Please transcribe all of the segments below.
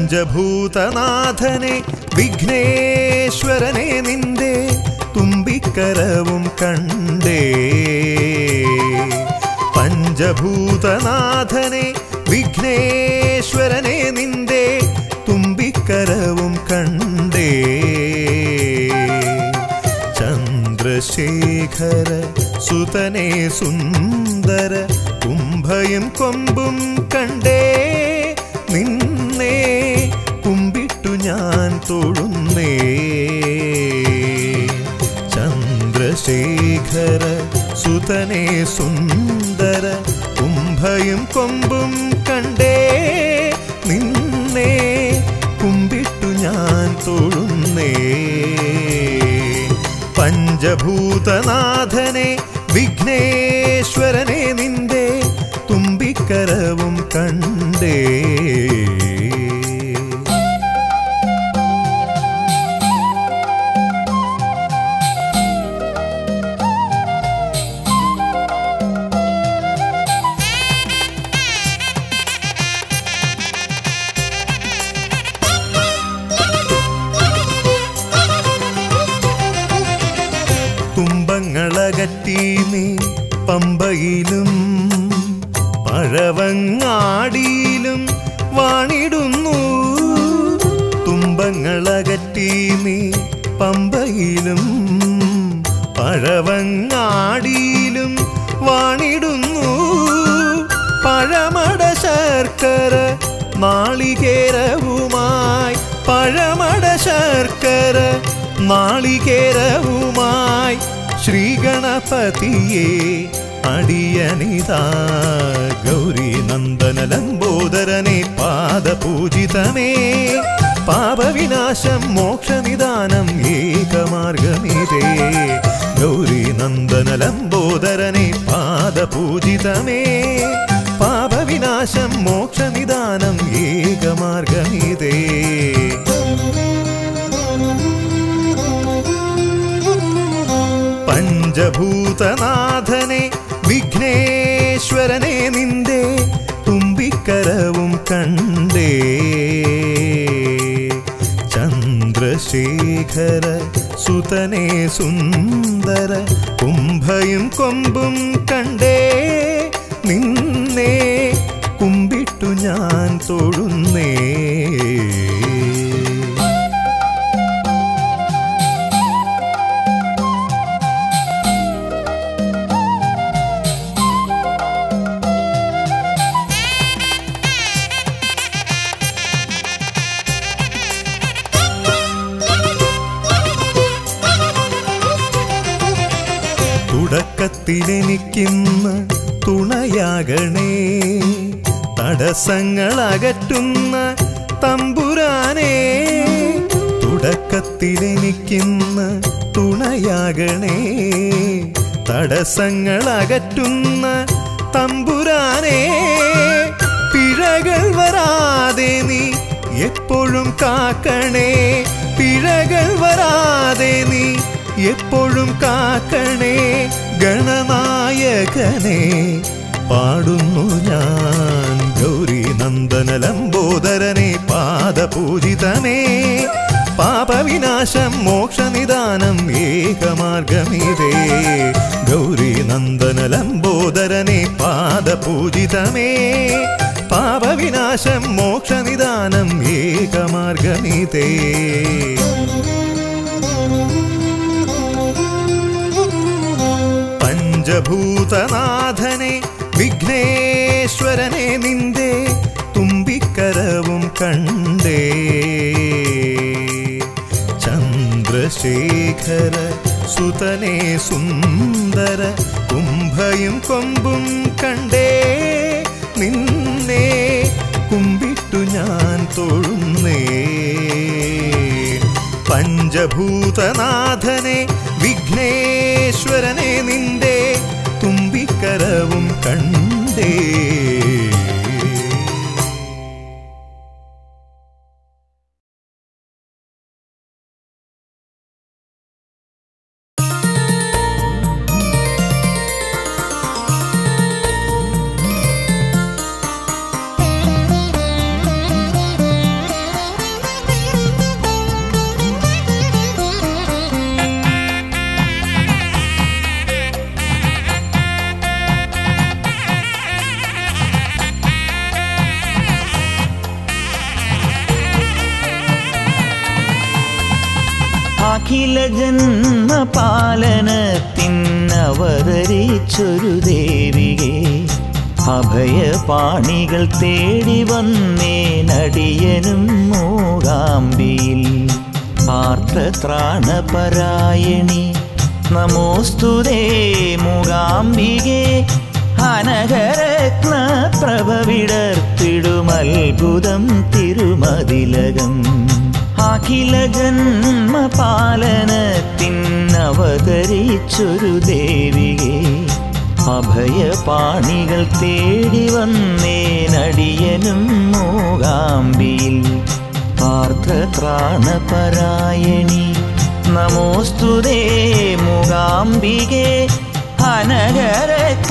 പഞ്ചഭൂതനാഥനെ വിഘ്നേശ്വരനെ നിന്റെ തുമ്പിക്കരവും കണ്ടേ പഞ്ചഭൂതനാഥനെ വിഘ്നേശ്വരനെ നിന്റെ തുമ്പിക്കരവും കണ്ടേ ചന്ദ്രശേഖര സുതനെ സുന്ദര കുംഭയും കൊമ്പും കണ്ടേ നിന്നെ കുമ്പിട്ടു ഞാൻ തൊഴുന്നേ ചന്ദ്രശേഖര സുതനെ സുന്ദര കുംഭയും കൊമ്പും കണ്ടേ നിന്നെ കുമ്പിട്ടു ഞാൻ തൊഴുന്നേ പഞ്ചഭൂതനാഥനെ വിഘ്നേശ്വരനെ നിന്റെ തുമ്പിക്കരവും കണ്ടേ തുമ്പങ്ങളകറ്റി നീ പമ്പയിലും പഴവങ്ങാടിയിലും വാണിടുന്നു തുമ്പങ്ങളകറ്റി നീ പമ്പയിലും പഴവങ്ങാടിയിലും വാണിടുന്നു പഴമട ശർക്കര നാളികേരവുമായി പഴമട ശർക്കര നാളികേരവുമായി ശ്രീഗണപതിയെ അടിയനിതാ ഗൗരി നന്ദന ലംബോദരനെ പാദപൂജിതമേ പാപവിനാശം മോക്ഷനിദാനം ഏകമാർഗമിതേ ഗൗരി നന്ദന ലംബോദരനെ പാദപൂജിതമേ പാപവിനാശം മോക്ഷനിദാനം ഏകമാർഗമിതേ പഞ്ചഭൂതനാഥനെ വിഘ്നേശ്വരനെ നിന്റെ തുമ്പിക്കരവും കണ്ടേ ചന്ദ്രശേഖര സുതനെ സുന്ദര കുംഭയും കൊമ്പും കണ്ടേ നിന്നെ കുമ്പിട്ടു ഞാൻ തൊഴുന്നേ തുടക്കത്തിലെനിക്കിന്ന് തുണയാകണേ തടസ്സങ്ങൾ അകറ്റുന്ന തമ്പുരാനേ തുടക്കത്തിലെനിക്കിന്ന് തുണയാകണേ തടസ്സങ്ങൾ അകറ്റുന്ന തമ്പുരാനേ പിഴകൾ വരാതെ നീ എപ്പോഴും കാക്കണേ പിഴകൾ വരാതെ നീ എപ്പോഴും കാക്കണേ ഗണനായകനെ പാടുന്നു ഞാൻ ഗൗരി നന്ദന ലംബോദരനെ പാദപൂജിതമേ പാപവിനാശം മോക്ഷനിദാനം ഏകമാർഗമിതേ ഗൗരി നന്ദന ലംബോദരനെ പാദപൂജിതമേ പാപവിനാശം മോക്ഷനിദാനം ഏകമാർഗമിതേ പഞ്ചഭൂതനാഥനെ വിഘ്നേശ്വരനെ നിന്റെ തുമ്പിക്കരവും കണ്ടേ ചന്ദ്രശേഖര സുതനെ സുന്ദര കുംഭയും കൊമ്പും കണ്ടേ നിന്നെ കുമ്പിട്ടു ഞാൻ തൊഴുന്നേ പഞ്ചഭൂതനാഥനെ വിഘ്നേശ്വരനെ നിന്റെ തുമ്പിക്കരവും കണ്ടേ ആ അഖില ജന്മ പാലനത്തിനവതരിച്ചൊരു ദേവികെ അഭയപാണികൾ തേടി വന്നേ നടിയനും മൂകാംബിയിൽ ആർത്തത്രാണപരായണി നമോസ്തുതേ മൂകാംബികെ അനഘരത്ന പ്രഭവിടർത്തിടുമത്ഭുതം തിരുമതിലകം അഖില ജന്മ പാലനത്തിനവതരിച്ചൊരു ദേവികെ അഭയപാണികൾ തേടി വന്നേ നടിയനും മൂകാംബിയിൽ പാർത്ഥത്രാണപരായണി നമോസ്തുതേ മൂകാംബികെ അനഘരത്ന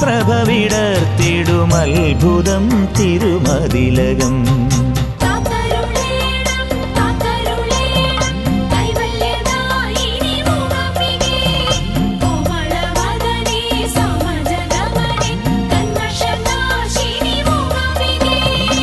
പ്രഭവിടർത്തിടുമത്ഭുതം തിരുമതിലകം കാത്തരുളേണം കാത്തരുളേണം കൈവല്യദായിനി മൂകാംബികേ കോമളവദനേ സമജനമനേ കന്മഷനാശിനി മൂകാംബികേ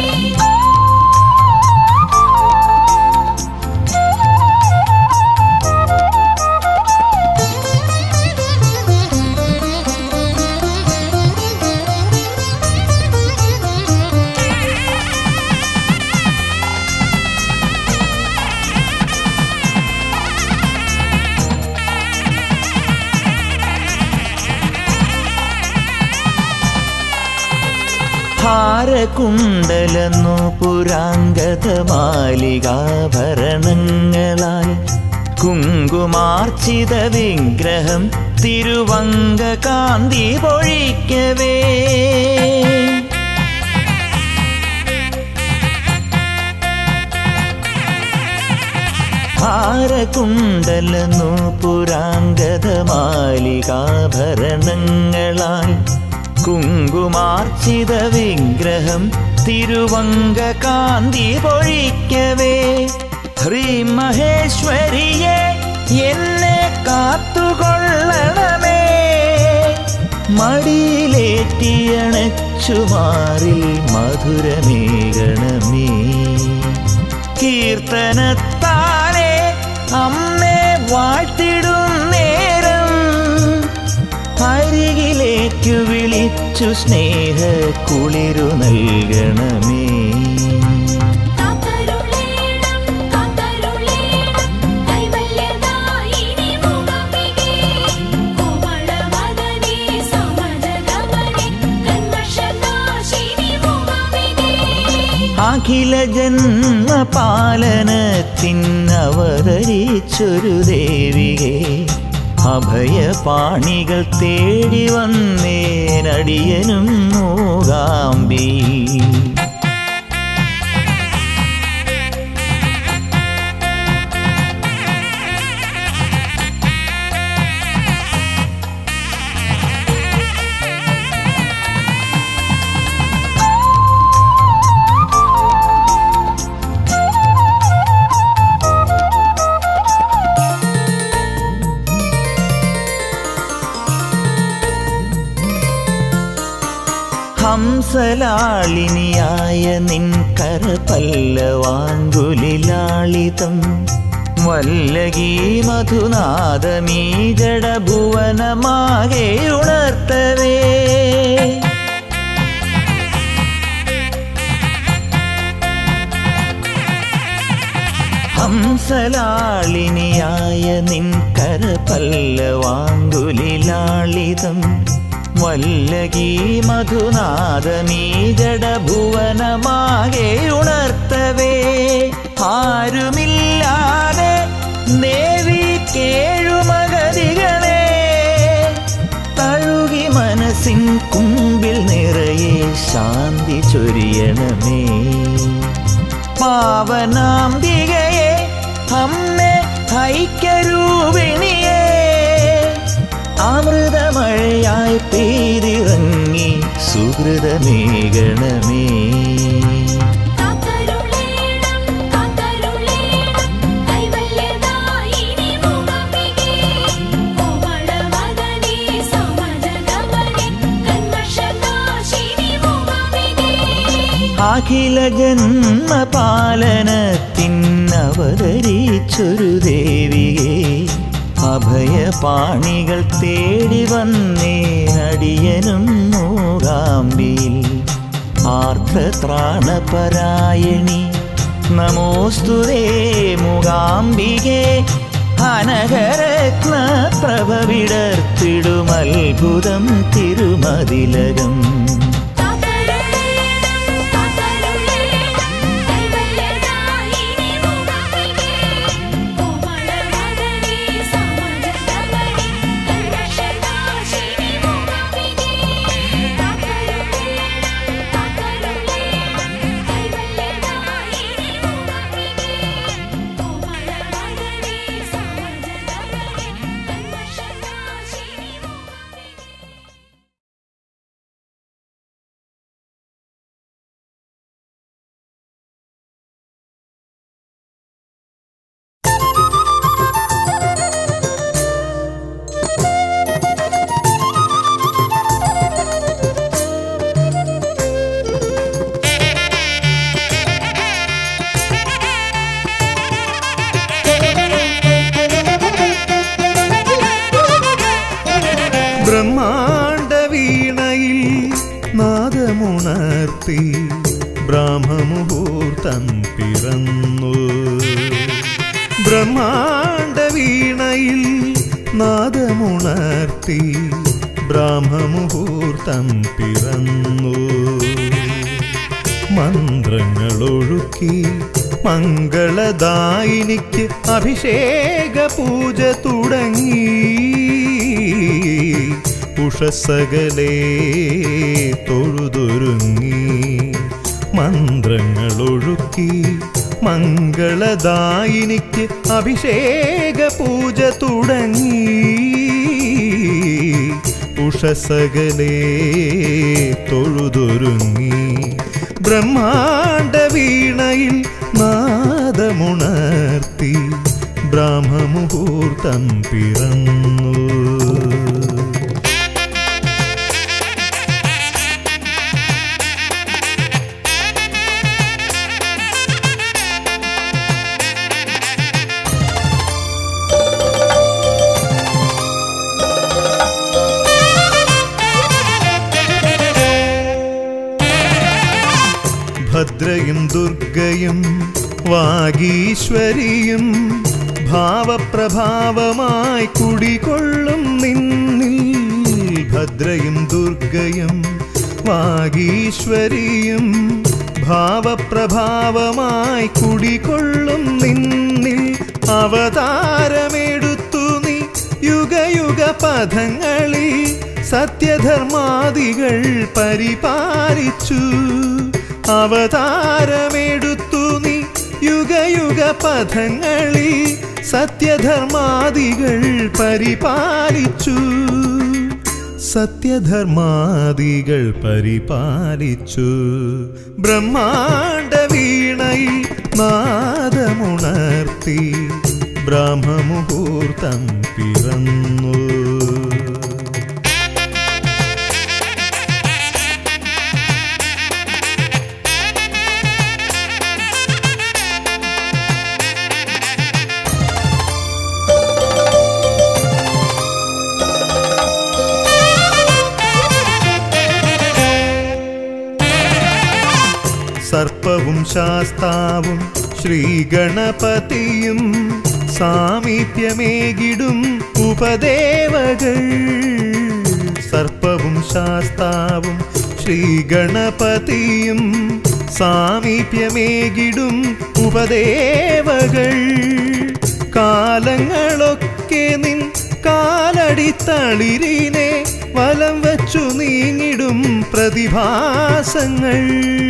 ഹാരകുണ്ടലെന്നു പുരാങ്കത മാലികാഭരണങ്ങളാൽ കുങ്കുമാർച്ചിത വിഗ്രഹം തിരുവങ്ക കാന്തി പൊഴിക്കവേ ഹാരകുണ്ടലെന്നു പുരാങ്കത മാലികാഭരണങ്ങളാൽ കുങ്കുമാർച്ചിത വിഗ്രഹം തിരുവങ്ക കാന്തി പൊഴിക്കവേ ശ്രീ മഹേശ്വരിയെ എന്നെ കാത്തുകൊള്ളണമേ മടിയിലേറ്റിയണച്ചുമാറിൽ മധുരമേകണമേ കീർത്തനത്താലെ അമ്മേ വാഴ്ത്തിടും നേരം അരികിലേക്കു വിളിച്ചു സ്നേഹ കുളിരു നൽകണമേ കാത്തരുളേണം കാത്തരുളേണം കൈവല്യദായിനി മൂകാംബികേ കോമളവദനേ സമജനമനേ കന്മഷനാശിനി മൂകാംബികേ അഖില ജന്മ പാലനത്തിനവതരിച്ചൊരു ദേവികെ അഭയപാണികൾ തേടി വന്നേ നടിയനും മൂകാമ്പി ഹംസലാളിനിയായ നിൻ കരപല്ലവാങ്കുലിലാളിതം വല്ലകീ മധുനാദമീ ജഡഭുവനമാകെ ഉണർത്തവേ ഹംസലാളിനിയായ നിൻ കരപല്ലവാങ്കുലിലാളിതം വല്ലകീ മധുനാദമീ ജഡഭുവനമാകെ ഉണർത്തവേ ആരുമില്ലാതെ ദേവി കേഴുമഗതികളെ തഴുകി മനസ്സിൻ കുമ്പിൽ നിറയെ ശാന്തി ചൊരിയണമേ പാവനാംബികയെ അമ്മേ ഐക്യരൂപിണിയെ അമൃതമഴയായി പെയ്തിറങ്ങി സുഹൃതമേകണമേ കാത്തരുളേണം കാത്തരുളേണം കൈവല്യദായിനി മൂകാംബികേ കോമളവദനേ സമജനമനേ കന്മഷനാശിനി മൂകാംബികേ അഖില ജന്മ പാലനത്തിനവതരിച്ചൊരു ദേവിയെ അഭയപാണികൾ തേടി വന്നേ അടിയനും മൂകാംബിയിൽ ആർദ്രത്രാണപരായണി നമോസ്തുതേ മൂകാംബികേ അനഘരത്ന പ്രഭവിടർത്തിടുമത്ഭുതം തിരുമതിലകം കാക്കരുളേണം കാക്കരുളേണം കൈവല്യദായിനി മൂകാംബികേ കോമളമദനേ സമജനമണി കൽമഷനാശിനി മൂകാംബികേ കാക്കരുളേണം കാക്കരുളേണം കൈവല്യദായിനി മൂകാംബികേ കോമളമദനേ സമജനമണി കൽമഷനാശിനി മൂകാംബികേ ബ്രഹ്മാണ്ട വീണയിൽ നാദമുണർത്തി ബ്രാഹ്മമുഹൂർത്തം പിറന്നു ബ്രഹ്മാണ്ട വീണയിൽ നാദമുണർത്തി ബ്രാഹ്മമുഹൂർത്തം പിറന്നു മന്ത്രങ്ങളൊഴുക്കി മംഗളദായിനിക്ക് അഭിഷേക പൂജ തുടങ്ങി ഉഷസകലേ തൊഴുതൊരുങ്ങി മന്ത്രങ്ങളൊഴുക്കി മംഗളദായിനിക്ക് അഭിഷേക പൂജ തുടങ്ങി ഉഷസകലേ തൊഴുതൊരുങ്ങി ബ്രഹ്മാണ്ട വീണയിൽ നാദമുണർത്തി ബ്രാഹ്മമുഹൂർത്തം പിറന്നു ഭദ്രയും ദുർഗയും വാഗീശ്വരിയും ഭാവപ്രഭാവമായി കുടികൊള്ളും നിന്നിൽ ഭദ്രയും ദുർഗയും വാഗീശ്വരിയും ഭാവപ്രഭാവമായി കുടികൊള്ളും നിന്നിൽ അവതാരമെടുത്തു നീ യുഗയുഗ പഥങ്ങളിൽ സത്യധർമാദികൾ പരിപാലിച്ചു അവതാരമെടുത്തു നീ യുഗയുഗ പഥങ്ങളിൽ സത്യധർമാദികൾ പരിപാലിച്ചു സത്യധർമാദികൾ പരിപാലിച്ചു ബ്രഹ്മാണ്ട വീണയിൽ നാദമുണർത്തി ബ്രഹ്മമുഹൂർത്തം പിറന്നു സർപ്പവും ശാസ്താവും ശ്രീഗണപതിയും സാമീപ്യമേകിടും ഉപദേവകൾ സർപ്പവും ശാസ്താവും ശ്രീഗണപതിയും സാമീപ്യമേകിടും ഉപദേവകൾ കാലങ്ങളൊക്കെ നിൻ കാലടിത്തളിരിനെ വലം വച്ചു നീങ്ങിടും പ്രതിഭാസങ്ങൾ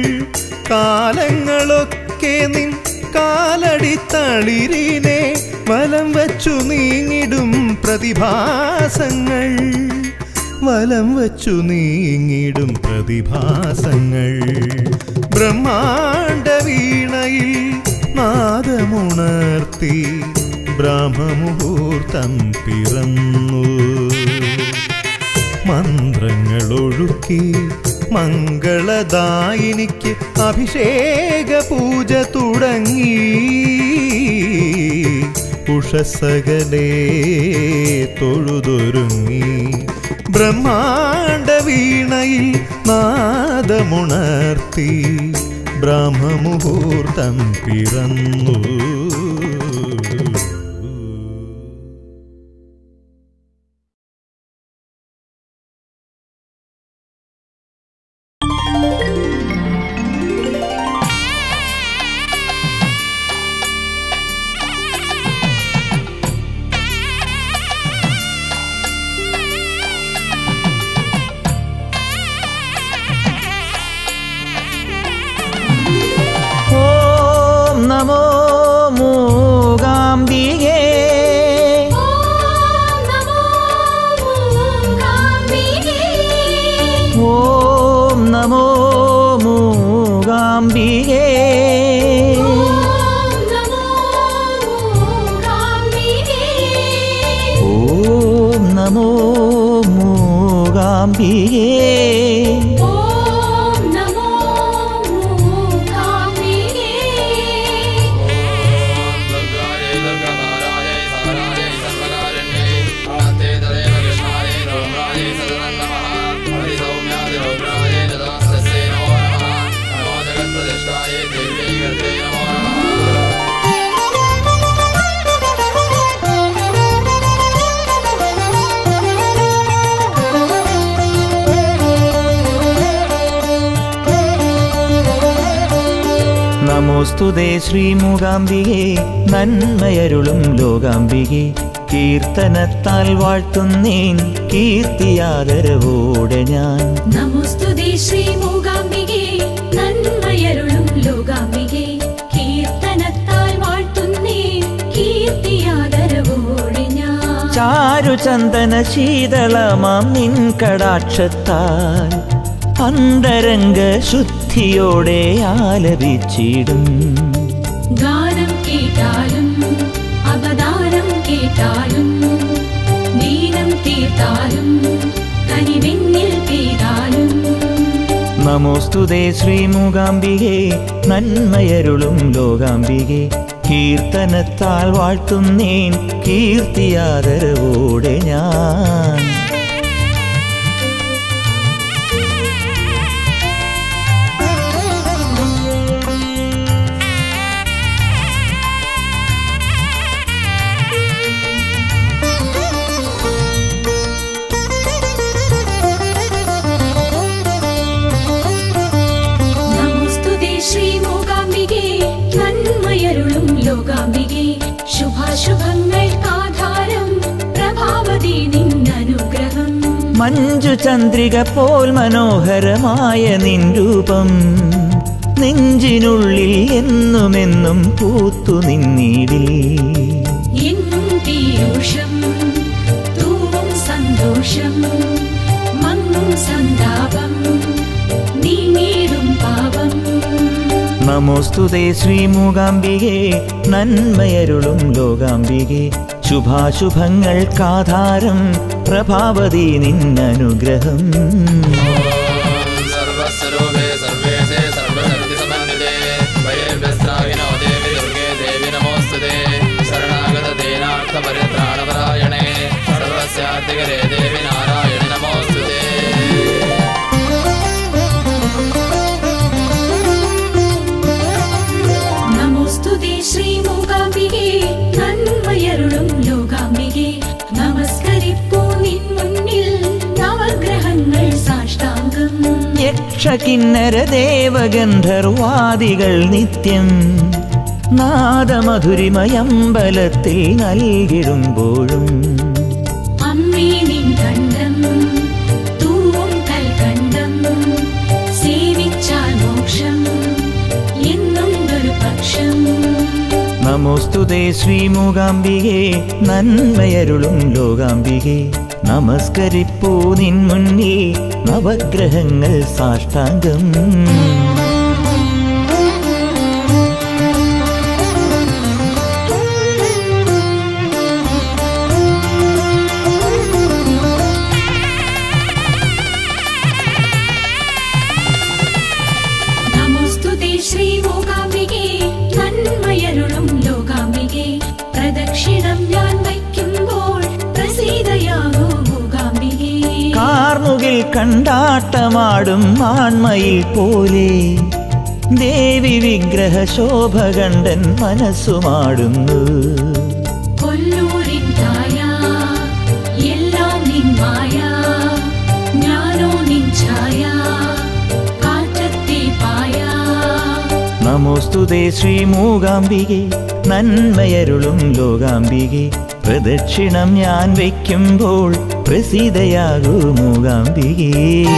കാലങ്ങളൊക്കെ നിൻ കാലടിത്തളിരിനെ വലം വച്ചു നീങ്ങിടും പ്രതിഭാസങ്ങൾ വലം വച്ചു നീങ്ങിടും പ്രതിഭാസങ്ങൾ ബ്രഹ്മാണ്ട വീണയിൽ നാദമുണർത്തി ബ്രഹ്മമുഹൂർത്തം പിറന്നു മന്ത്രങ്ങളൊഴുക്കി മംഗളദായിനിക്ക് അഭിഷേക പൂജ തുടങ്ങി ഉഷസകലേ തൊഴുതൊരുങ്ങി ബ്രഹ്മാണ്ട വീണയിൽ നാദമുണർത്തി ബ്രഹ്മമുഹൂർത്തം പിറന്നു ഓം നമോ മൂകാംബികേ ഓം നമോ മൂകാംബികേ ഓം നമോ മൂകാംബികേ ഓം നമോ മൂകാംബികേ ഓം നമോ മൂകാംബികേ ഓം നമോ മൂകാംബികേ നമോസ്തുതേ ശ്രീമൂകാംബികേ നന്മയരുളും ലോകാംബികേ കീർത്തനത്താൽ വാഴ്ത്തുന്നേൻ കീർത്തിയാദരവോടെ ഞാൻ നമോസ്തുതേ ശ്രീ മൂകാംബികേ നന്മയരുളും ലോകാംബികേ കീർത്തനത്താൽ വാഴ്ത്തുന്നേ കീർത്തിയാദരവോടെ ഞാൻ ചാരുചന്ദന ശീതളമാം നിൻ കടാക്ഷത്താൽ അന്തരംഗ ശുദ്ധിയോടെ ആലപിച്ചിടും ഗാനം കേട്ടാലും അപദാനം കേട്ടാലും ദീനം തീർത്താലും കനിവെന്നിൽ പെയ്താലും നമോസ്തുതേ ശ്രീമൂകാംബികേ നന്മയരുളും ലോകാംബികേ കീർത്തനത്താൽ വാഴ്ത്തുന്നേൻ കീർത്തിയാദരവോടെ ഞാൻ നമോസ്തുതേ ശ്രീ മൂകാംബികേ നന്മയരുളും ലോകാംബികേ ശുഭാശുഭങ്ങൾക്കാധാരം പ്രഭാവതി നിന്നനുഗ്രഹം മഞ്ജു ചന്ദ്രിക പോൽ മനോഹരമായ നിൻ രൂപം നെഞ്ചിനുള്ളിൽ എന്നുമെന്നും പൂത്തു നിന്നിടിൽ എന്നും പീയൂഷം തൂവും സന്തോഷം മങ്ങും സന്താപം നീങ്ങിടും പാപം നമോസ്തുതേ ശ്രീമൂകാംബികേ നന്മയരുളും ലോകാംബികേ ശുഭാശുഭങ്ങൾക്കാധാരം പ്രഭാവതി നിന്നനുഗ്രഹം സർവസ്വരൂപേ സർവേശേ സർവശക്തിസമന്വിതേ വയേഭ്യസ്ത്രാഹിനോ ദേവി ദുർഗേ ദേവി നമോസ്തുതേ ശരണാഗതദേനാർത്ഥപരിത്രാണപരായണേ സർവസ്യാർത്ഥികരേ ദേവി നാരായണി നമോസ്തുതേ നമോസ്തുതേ ശ്രീ മൂകാംബികേ നന്മയരുളും ലോകാംബികേ നമസ്കരിപ്പൂ നിൻ മുന്നിൽ നവഗ്രഹങ്ങൾ സാഷ്ടാംഗം യക്ഷകിന്നര ദേവഗന്ധർവാദികൾ നിത്യം നാദമധുരിമയമ്പലത്തിൽ നൽകിടുമ്പോഴും അമ്മേ നിൻ കണ്ഠം തൂവും കൽക്കണ്ഠം സേവിച്ചാൽ മോക്ഷം എന്നും ഒരു പക്ഷം നമോസ്തുതേ ശ്രീമൂകാംബികേ നന്മയരുളും ലോകാംബികേ നമസ്കരിപ്പൂ നിൻ മുന്നിൽ നവഗ്രഹങ്ങൾ സാഷ്ടാംഗം കണ്ടാട്ടമാടും ആൺമയിൽ പോലെ ദേവി വിഗ്രഹ ശോഭ കണ്ടൻ മനസ്സുമാടുന്നു കൊല്ലൂരിൻ മായ എല്ലാം നിൻ മായ ഞാനോ നിൻ ഛായ കാറ്റത്തെ പായ നമോസ്തുതേ ശ്രീ മൂകാംബികെ നന്മയരുളും ലോകാംബികെ പ്രദക്ഷിണം ഞാൻ വയ്ക്കുമ്പോൾ പ്രസീതയാകൂ മൂകാംബികേ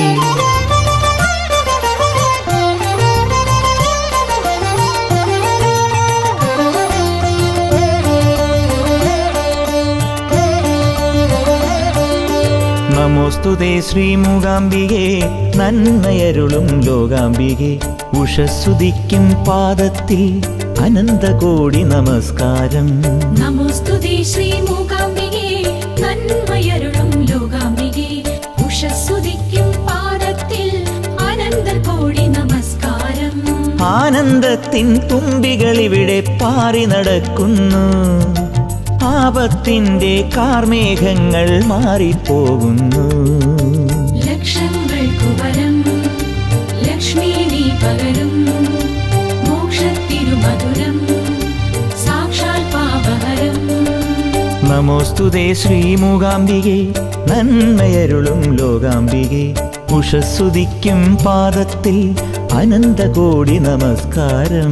നമോസ്തുതേ ശ്രീ മൂകാംബികെ നന്മയരുളും ലോകാംബികെ ഉഷസ്സുതിക്കും പാദത്തിൽ അനന്തകോടി നമസ്കാരം നമോസ്തുതേ ശ്രീ മൂകാംബികേ നന്മയരുളും ലോകാംബികേ ഉഷസ്സുതിക്കും പാദത്തിൽ അനന്തകോടി നമസ്കാരം ആനന്ദത്തിൻ തുമ്പികളിവിടെ പാറി നടക്കുന്നു ആപത്തിന്റെ കാർമേഘങ്ങൾ മാറിപ്പോകുന്നു ലക്ഷങ്ങൾക്കു വരം ലക്ഷ്മി നീ പകരും മോക്ഷത്തിരുമധുരം സാക്ഷാൽ പാപഹരം നമോസ്തുതേ ശ്രീ മൂകാംബികെ നന്മയരുളും ലോകാംബികെ ഉഷസ്സുതിക്കും പാദത്തിൽ അനന്തകോടി നമസ്കാരം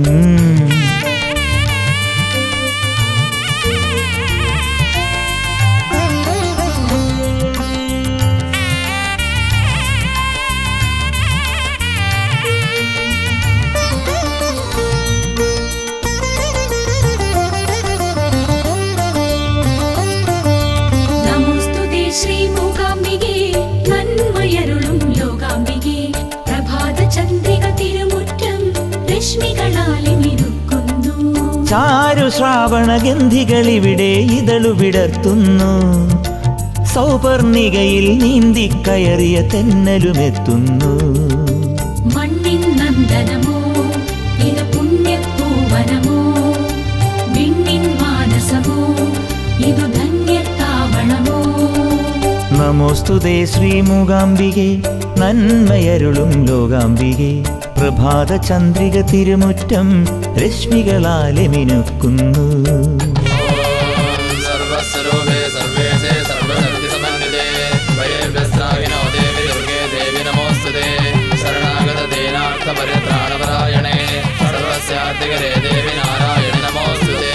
നമോസ്തുതേ ശ്രീ മൂകാംബികേ നന്മയരുളും ലോകാംബികേ പ്രഭാത ചന്ദ്രിക തിരുമുറ്റം രശ്മികളാലെ മിനുക്കുന്നു ചാരു ശ്രാവണ ഗന്ധികളിവിടെ ഇതളു വിടർത്തുന്നു സൗപർണികയിൽ നീന്തിക്കയറിയ തെന്നലുമെത്തുന്നു മണ്ണിൻ നന്ദനമോ ഇത് പുണ്യപ്പൂവനമോ വിണ്ണിൻ മാനസമോ ഇതു ധന്യത്താവണമോ നമോസ്തുതേ ശ്രീ മൂകാംബികെ നന്മയരുളും ലോകാംബികെ പ്രഭാത ചന്ദ്രിക തിരുമുറ്റം രശ്മികളാലെ മിനുക്കുന്നു സർവസ്വരൂപേ സർവേശേ സർവശക്തിസമന്വിതേ വയേഭ്യസ്ത്രാഹിനോ ദേവി ദുർഗേ ദേവി നമോസ്തുതേ ശരണാഗതദീനാർത്ഥപരിത്രാണപരായണേ സർവസ്യാർത്ഥികരേ ദേവി നാരായണി നമോസ്തുതേ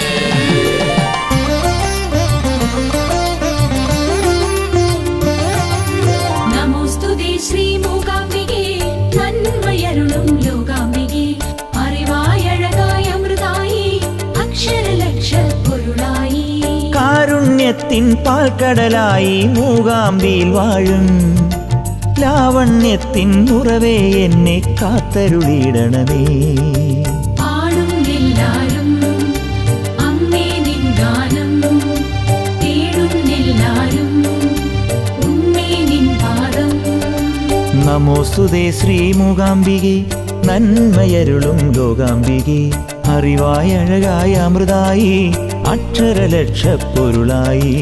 നമോസ്തുതേ ശ്രീ മൂകാംബികേ നന്മയരുളും ലോകാംബികേ അറിവായഴകായ അമൃതായി അക്ഷരലക്ഷ പൊരുളായി കാരുണ്യത്തിൻ പാൽക്കടലായി മൂകാംബിയിൽ വാഴും ലാവണ്യത്തിൻ ഉറവേ എന്നെ കാത്തരുളിയിടണമേ പാടും എല്ലാരും അമ്മേ നിൻ ഗാനം തേടും എല്ലാരും ഉമ്മേ നിൻ പാദം നമോസ്തുതേ ശ്രീ മൂകാംബികെ നന്മയരുളും ലോകാംബികെ അറിവായ അഴകായ അമൃതായി അക്ഷരലക്ഷ പൊരുളായി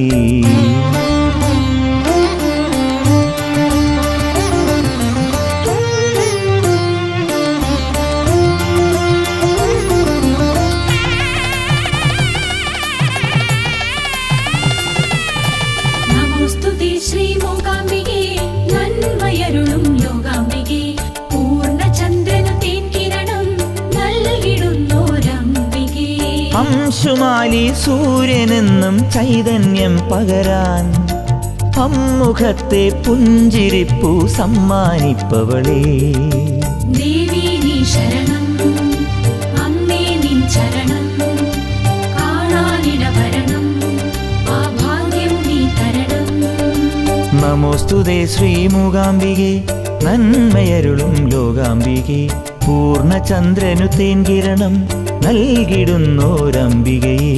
നമോസ്തുതേ ശ്രീ മൂകാംബികേ നന്മയരുളും ലോകാംബികേ പൂർണ്ണചന്ദ്രനു തേൻ കിരണം നൽകിടുന്നോരംബികേ അംശുമാലി സൂര്യനെന്നും ചൈതന്യം പകരാൻ അമ്മുഖത്തെ പുഞ്ചിരിപ്പു സമ്മാനിപ്പവളേ ദേവി നീ ശരണം അമ്മേ നിൻ ചരണം കാണാനിട വരണം ആ ഭാഗ്യം നീ തരണം നമോസ്തുതേ ശ്രീ മൂകാംബികെ നന്മയരുളും ലോകാംബികെ പൂർണ്ണചന്ദ്രനു തേൻ കിരണം നൽകിടുന്നോരംബികയേ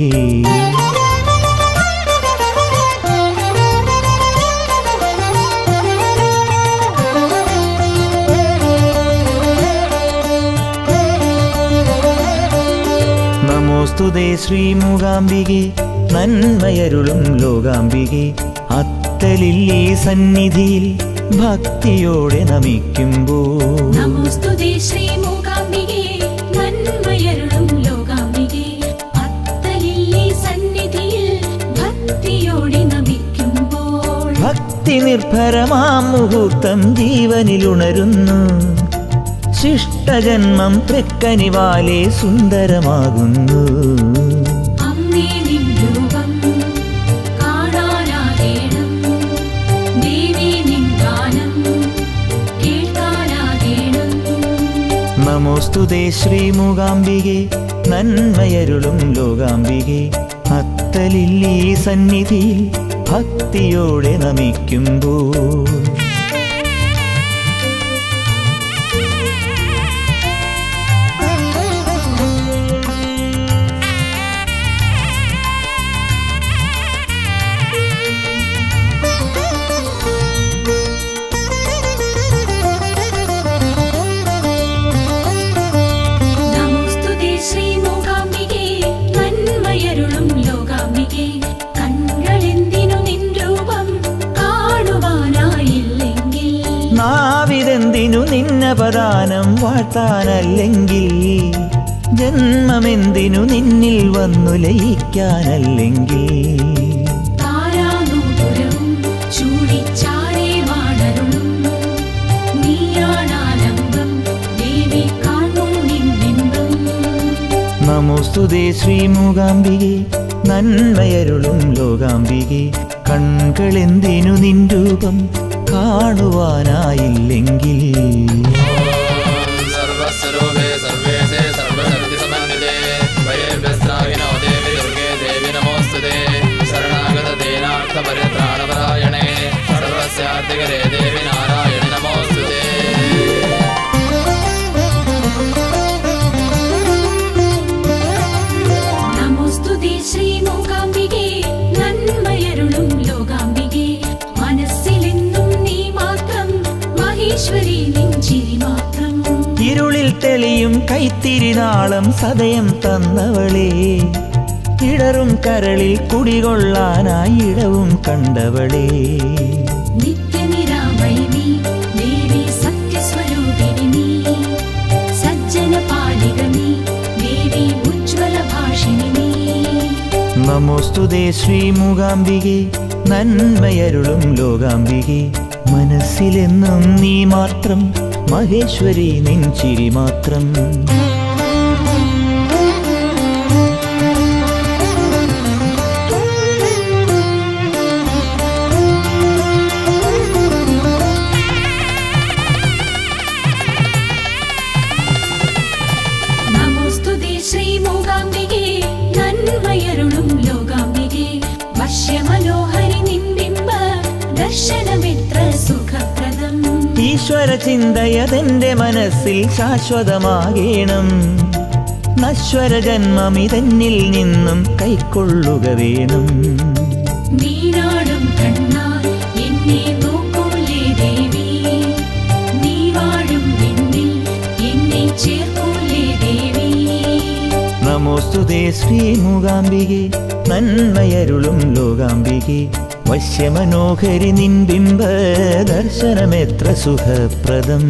നമോസ്തുതേ ശ്രീ മൂകാംബികെ നന്മയരുളും ലോകാംബികെ അത്തലില്ലീ സന്നിധിയിൽ ഭക്തിയോടെ നമിക്കുമ്പോൾ നമോസ്തുതേ ശ്രീ മൂകാംബികേ നന്മയരുളും ലോകാംബികേ അത്തലില്ലി സന്നിധിയിൽ ഭക്തിയോടെ നമിക്കുമ്പോൾ ഭക്തി നിർഭരമാം മുഹൂർത്തം ജീവനിലുണരുന്നു ശിഷ്ടജന്മം തൃക്കനിവാലെ സുന്ദരമാകുന്നു അമ്മേ നിൻ രൂപം കാണാനാകേണം ദേവി നിൻ ഗാനം കേൾക്കാനാകേണം നമോസ്തുതേ ശ്രീമുകാംബികെ നന്മയരുളും ലോകാംബികെ അത്തലില്ലീ സന്നിധിയിൽ ഭക്തിയോടെ നമിക്കുമ്പോൾ നമോസ്തുതേ ശ്രീ മൂകാംബികേ നന്മയരുളും ലോകാംബികേ കണ്ണുകളെന്തിനു നിൻ രൂപം കാണുവാനായില്ലെങ്കിൽ നാവിതെന്തിനു നിന്നപദാനം വാഴ്ത്താനല്ലെങ്കിൽ ജന്മമെന്തിനു നിന്നിൽ വന്നു ലയിക്കാനല്ലെങ്കിൽ താരാനൂപുരവും ചൂടിച്ചാരേ വാണരുളും നീയാണാലംബം ദേവി കാണൂ നിൻ ബിംബം നമോസ്തുതേ ശ്രീമുകാംബികെ നന്മയരുളും ലോകാംബികെ കൺകളെന്തിനു നിൻ രൂപം കാണുവാനായില്ലെങ്കിൽ സർവസ്വരൂപേ സർവേശേ സർവശക്തിസമന്വിതേ വയേഭ്യസ്ത്രാഹിനോ ദേവി ദുർഗേ ദേവി നമോസ്തുതേ ശരണാഗതദേനാർത്ഥപരിത്രാണപരായണേ സർവസ്യാർത്ഥികരേ ദേവി നാരായണി നമോസ്തുതേ നമോസ്തുതേ ശ്രീ മൂകാംബികേ നന്മയരുളും ലോകാംബികേ മനസ്സിലെന്നും നീ മാത്രം മഹേശ്വരി നിൻ ചിരി മാത്രം ഇരുളിൽ തെളിയും കൈത്തിരിനാളം സദയം തന്നവളേ ഇടറും കരളിൽ കുടികൊള്ളാനായി ഇടവും കണ്ടവളേ നിത്യനിരാമയി നീ ദേവി സത്യസ്വരൂപിണി നീ സജ്ജന പാലിക നീ ദേവി ഉജ്ജ്വല ഭാഷിണി നീ നമോസ്തുതേ ശ്രീമുകാംബികെ നന്മയരുളും ലോകാംബികെ മനസ്സിലെന്നും നീ മാത്രം മഹേശ്വരി നിൻ ചിരി മാത്രം നമോസ്തുതേ ശ്രീ മൂകാംബികേ നന്മയരുളും ലോകാംബികേ വശ്യമനോഹരി നിൻബിംബ ദർശനമെത്ര സുഖപ്രദം ഈശ്വര ചിന്തയതെന്റെ മനസ്സിൽ ശാശ്വതമാകേണം നശ്വര ജന്മം ഇതെന്നിൽ നിന്നും കൈക്കൊള്ളുക വേണം നീനാടും കണ്ണാൽ എന്നെ നോക്കൂലേ ദേവി നീ വാഴും വിണ്ണിൽ എന്നെ ചേർക്കൂലേ ദേവി നമോസ്തുതേ ശ്രീമുകാംബികെ നന്മയരുളും ലോകാംബികെ വശ്യമനോഹരി നിൻ ബിംബ ദർശനമെത്ര സുഖപ്രദം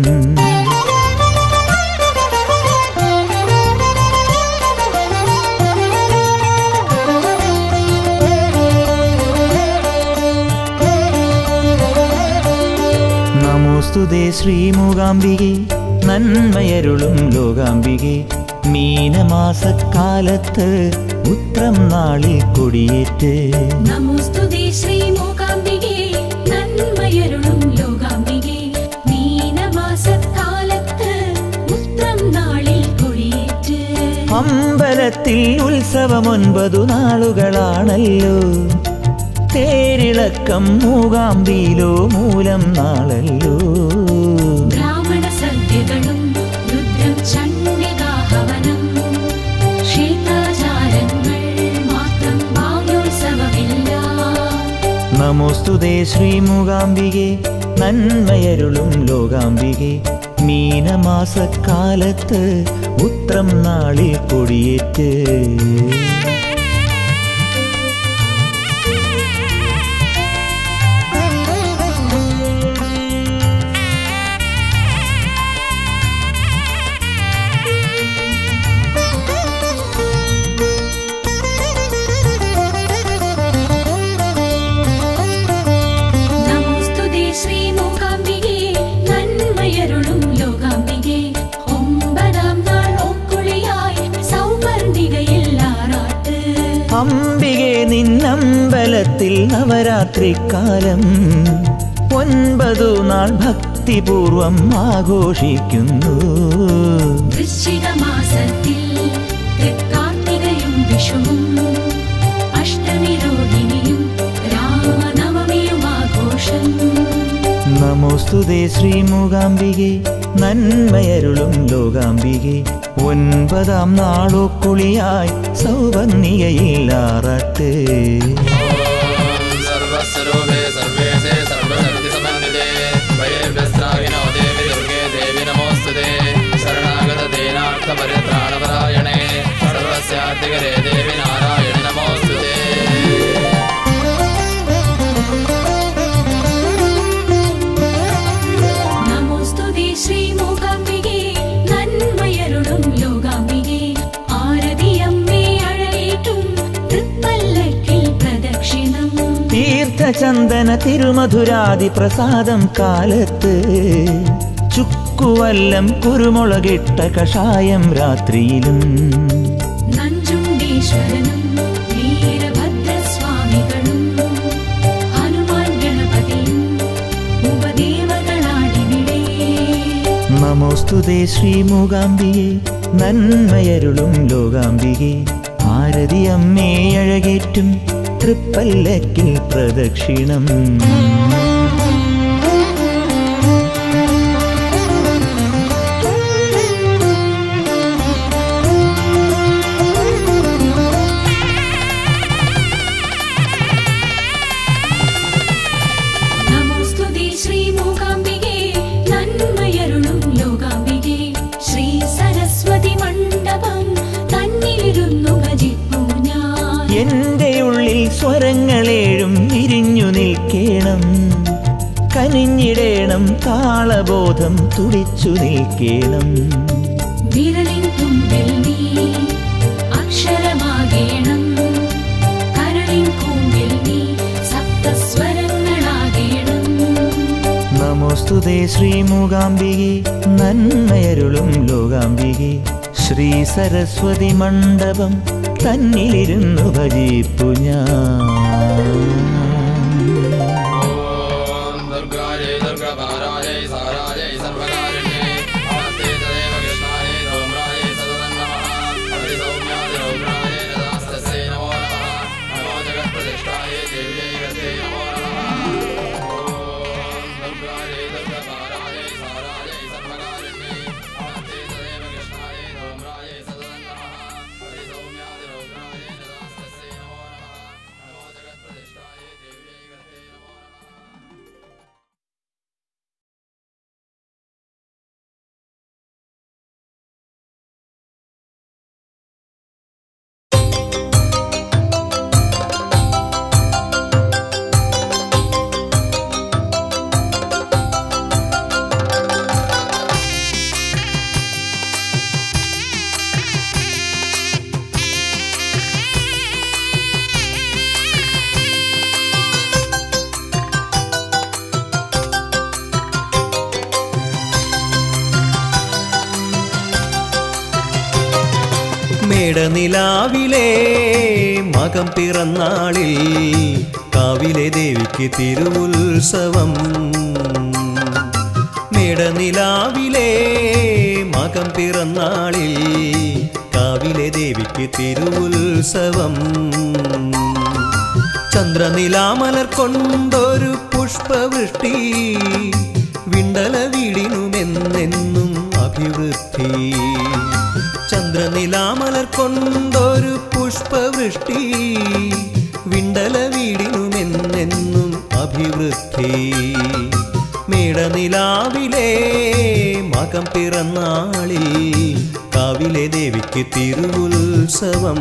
നമോസ്തുതേ ശ്രീമുകാംബികെ നന്മയരുളും ലോകാംബികെ മീനമാസക്കാലത്ത് ഉത്രം നാളിൽ കൊടിയേറ്റ് നമോസ്തുതേ ശ്രീ മൂകാംബികേ നന്മയരുളും ലോകാംബികേ മീനമാസക്കാലത്ത് ഉത്രം നാളിൽ കൊടിയേറ്റ് അമ്പലത്തിൽ ഉത്സവം ഒൻപതു നാളുകളാണല്ലോ തേരിളക്കം മൂകാംബിയിലോ മൂലം നാളല്ലോ ബ്രാഹ്മണ സദ്യകളും രുദ്രം ചണ്ഡികാഹവനം ക്ഷേത്രാചാരങ്ങൾ മാത്രം ബാല്യോത്സവമില്ല നമോസ്തുതേ ശ്രീമുകാംബികെ നന്മയരുളും ലോകാംബികെ മീനമാസക്കാലത്ത് ഉത്രം നാളിൽ കൊടിയേറ്റ് അമ്പലത്തിൽ നവരാത്രിക്കാലം ഒൻപതു നാൾ ഭക്തിപൂർവം ആഘോഷിക്കുന്നു വൃശ്ചിക മാസത്തിൽ തൃക്കാർത്തികയും വിഷുവും അഷ്ടമി രോഹിണിയും രാമനവമിയും ആഘോഷം നമോസ്തുതേ ശ്രീമുഖാംബികെ നന്മയരുളും ലോകാംബികെ ഒൻപതാം നാളോക്കുളിയായി സൗവർണികയിൽ ആറാട്ട് സർവസ്വരൂപേ സർവേശേ സർവശക്തിസമന്വിതേ വയേഭ്യസ്ത്രാഹിനോ ദേവി ദുർഗേ ദേവി നമോസ്തുതേ ശരണാഗതദീനാർത്ഥപരിത്രാണപരായണേ സർവസ്യാർത്ഥികരേ ദേവി നാരായണി നമോസ്തുതേ നമോസ്തുതേ ശ്രീമൂകാംബികേ നന്മയരുളും ലോകാംബികേ ആരതിയമ്മേ അഴലേറ്റും തൃപ്പല്ലക്കിൽ പ്രദക്ഷിണം തീർത്ഥചന്ദന തിരുമധുരാതി പ്രസാദം കാലത്ത് ചുക്കുവല്ലം കുരുമുളകിട്ട കഷായം രാത്രിയിലും നഞ്ചുണ്ടീശ്വരനും വീരഭദ്രസ്വാമികളും ഹനുമാൻ ഗണപതിയും ഉപദേവകളാടിവിടെ നമോസ്തുതേ ശ്രീമുഖാംബികെ നന്മയരുളും ലോകാംബികെ ആരതി അമ്മേ അഴകേറ്റും തൃപ്പല്ലക്കിൽ പ്രദക്ഷിണം നമോസ്തുതേ ശ്രീമൂകാംബികേ നന്മയരുളും ലോകാംബികേ ശ്രീ സരസ്വതി മണ്ഡപം തന്നിലിരുന്നു ഭജിപ്പൂ ഞാൻ എന്റെ ഉള്ളിൽ സ്വരങ്ങളേഴും വിരിഞ്ഞു നിൽക്കേണം കനിഞ്ഞിടേണം താളബോധം തുടിച്ചു നിൽക്കേണം വിരലിൻ തുമ്പിൽ നീ അക്ഷരമാകേണം കരളിൻ കൂമ്പിൽ നീ സപ്തസ്വരങ്ങളാകേണം നമോസ്തുതേ ശ്രീമുഖാംബികെ നന്മയരുളും ലോകാംബികെ ശ്രീ സരസ്വതി മണ്ഡപം തന്നിലിരുന്നു ഭജിപ്പു ഞാൻ ഓം ദുർഗായൈ ദുർഗപാരായൈ സാരായൈ സർവകാരുണ്യേ ആസ്തേ തദേവ കൃഷ്ണായൈ ധൂമ്രായൈ സതതം നമഃ ഹരിസൗമ്യാതി രൗദ്രായൈ രഥാസ്തസ്യൈ നമോ നമഃ നമോ ജഗത്പ്രതിഷ്ഠായൈ ദേവ്യൈ ഗർത്തേ നമോ നമഃ ഓം ദുർഗായൈ ദുർഗപാരായൈ സാരായൈ സർവകാരുണ്യേ ആസ്തേ തദേവ കൃഷ്ണായൈ ധൂമ്രായൈ സതതം നമഃ ഹരിസൗമ്യാതി രൗദ്രായൈ രഥാസ്തസ്യൈ നമോ നമഃ നമോ ജഗത്പ്രതിഷ്ഠായൈ ദേവ്യൈ ഗർത്തേ നമോ നമഃ മേടനിലാവിലെ മകം പിറന്നാളിൽ കാവിലെ ദേവിക്ക് തിരുവുത്സവം മേടനിലാവിലെ മകം പിറന്നാളിൽ കാവിലെ ദേവിക്ക് തിരുവുത്സവം ചന്ദ്രനിലാമലർ കൊണ്ടൊരു പുഷ്പവൃഷ്ടി വിണ്ടല വീടിനുമെന്നെന്നും അഭിവൃദ്ധി ചന്ദ്രനിലാമലർ കൊണ്ടൊരു പുഷ്പവൃഷ്ടി വിണ്ടല വീടിനുമെന്നെന്നും അഭിവൃദ്ധി മേടനിലാവിലെ മകം പിറന്നാളിൽ കാവിലെ ദേവിക്ക് തിരുവുത്സവം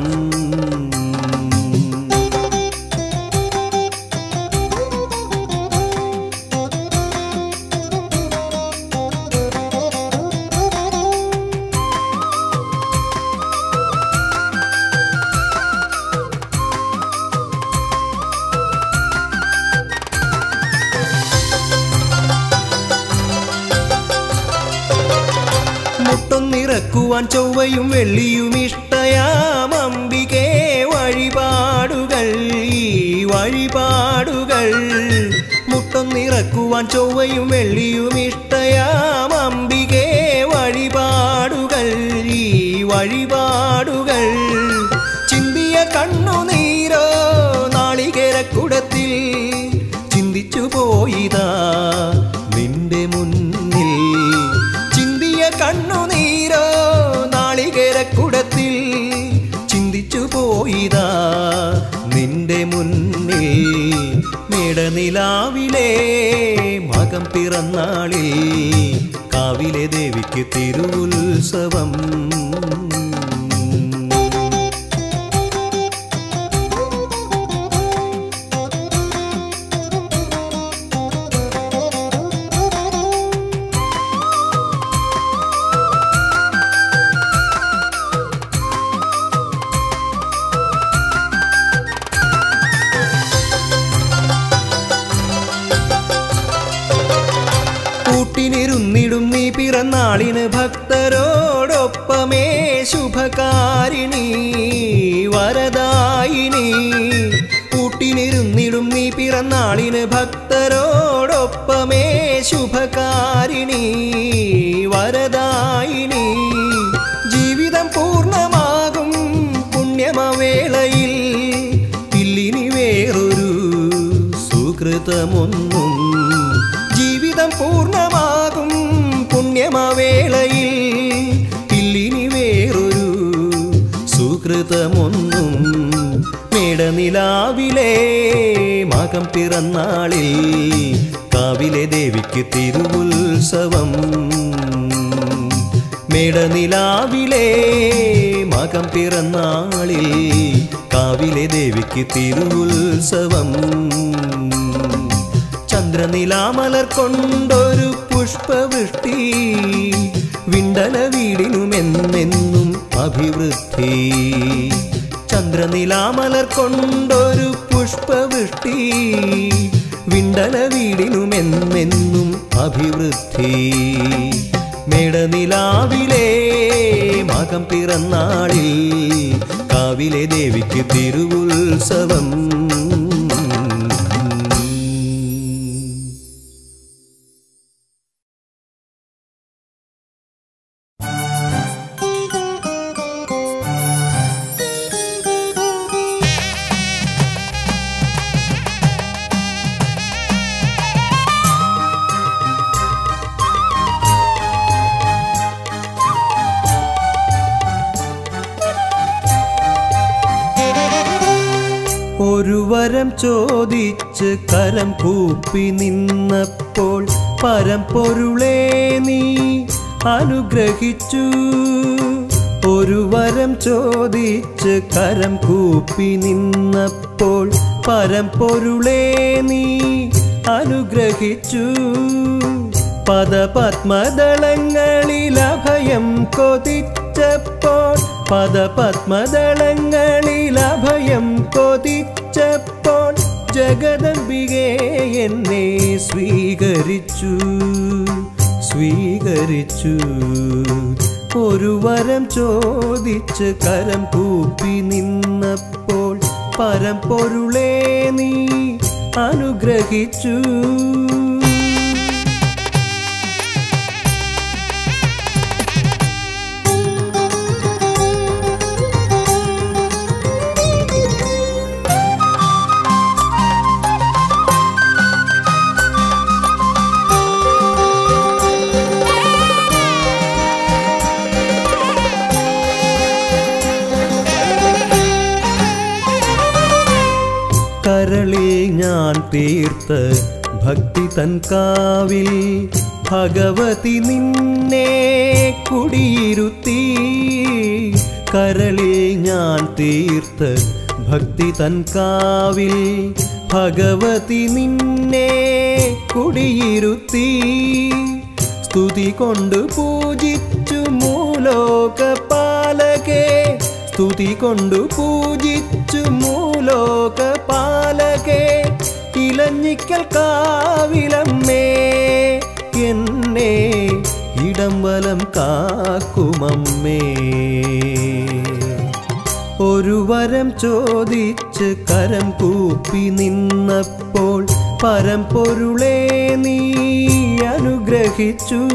മുട്ടൊന്നിറക്കുവാൻ ചൊവ്വയും വെള്ളിയും ഇഷ്ടയാം അംബികേ വഴിപാടുകൾ ഈ വഴി വഴിപാടുകൾ മുട്ടൊന്നിറക്കുവാൻ ചൊവ്വയും വെള്ളിയും ഇഷ്ടയാം അംബികേ വഴിപാടുകൾ ഈ വഴിപാടുകൾ ചിന്തിയ കണ്ണുനീരോ നാളികേരക്കുടത്തിൽ ചിന്തിച്ചു പോയിതാ നിന്റെ മുന്നിൽ ചിന്തിയ കണ്ണുനീരോ നാളികേരക്കുടത്തിൽ ചിന്തിച്ചു പോയിതാ നിന്റെ മുന്നിൽ മേടനിലാവിലെ മകം പിറന്നാളിൽ കാവിലെ ദേവിക്ക് തിരുവുത്സവം കൂട്ടിനിരുന്നിടും നീ പിറന്നാളിന് ഭക്തരോടൊപ്പമേ ശുഭകാരിണി വരദായിനി കൂട്ടിനിരുന്നിടും നീ പിറന്നാളിന് ഭക്തരോടൊപ്പമേ ശുഭകാരിണി വരദായിനി ജീവിതം പൂർണ്ണമാകും പുണ്യമവേളയിൽ ഇല്ലിനി വേറൊരു സുകൃതമൊന്നും ജീവിതം പൂർണ്ണമാകും പുണ്യമവേളയിൽ ഇല്ലിനി വേറൊരു സുകൃതമൊന്നും മേടനിലാവിലെ മകം പിറന്നാളിൽ കാവിലെ ദേവിക്ക് തിരുവുത്സവം മേടനിലാവിലെ മകം പിറന്നാളിൽ കാവിലെ ദേവിക്ക് തിരുവുത്സവം ചന്ദ്രനിലാമലർ കൊണ്ടൊരു പുഷ്പവൃഷ്ടി വിണ്ടല വീടിനുമെന്നെന്നും അഭിവൃദ്ധി ചന്ദ്രനിലാമലർ കൊണ്ടൊരു പുഷ്പവൃഷ്ടി വിണ്ടല വീടിനുമെന്നെന്നും അഭിവൃദ്ധി മേടനിലാവിലെ മകം പിറന്നാളിൽ കാവിലെ ദേവിക്ക് തിരുവുത്സവം ഒരു വരം ചോദിച്ച് കരം കൂപ്പി നിന്നപ്പോൾ പരമ്പൊരുളേ നീ അനുഗ്രഹിച്ചു ഒരു വരം ചോദിച്ച് കരം കൂപ്പി നിന്നപ്പോൾ പരമ്പൊരുളേ നീ അനുഗ്രഹിച്ചു പദപത്മദളങ്ങളിൽ അഭയം കൊതിച്ചപ്പോൾ പദപത്മദളങ്ങളിൽ അഭയം കൊതിച്ചപ്പോൾ ജഗദംബികെ എന്നെ സ്വീകരിച്ചു സ്വീകരിച്ചു ഒരു വരം ചോദിച്ച് കരം കൂപ്പി നിന്നപ്പോൾ പരമ്പൊരുളേ നീ അനുഗ്രഹിച്ചു കരളിൽ ഞാൻ തീർത്ത ഭക്തി തൻ കാവിൽ ഭഗവതി നിന്നെ കുടിയിരുത്തി കരളിൽ ഞാൻ തീർത്ത ഭക്തി തൻ കാവിൽ ഭഗവതി നിന്നെ കുടിയിരുത്തി സ്തുതി കൊണ്ട് പൂജിച്ചു മൂലോക പാലകേ സ്തുതി കൊണ്ടു പൂജിച്ചു മൂലോക പാലകേ ഇലഞ്ഞിക്കൽ കാവിലമ്മേ എന്നെ ഇടം വലം കാക്കുമമ്മേ ഒരു വരം ചോദിച്ച് കരം കൂപ്പി നിന്നപ്പോൾ പരമ്പൊരുളെ നീ അനുഗ്രഹിച്ചു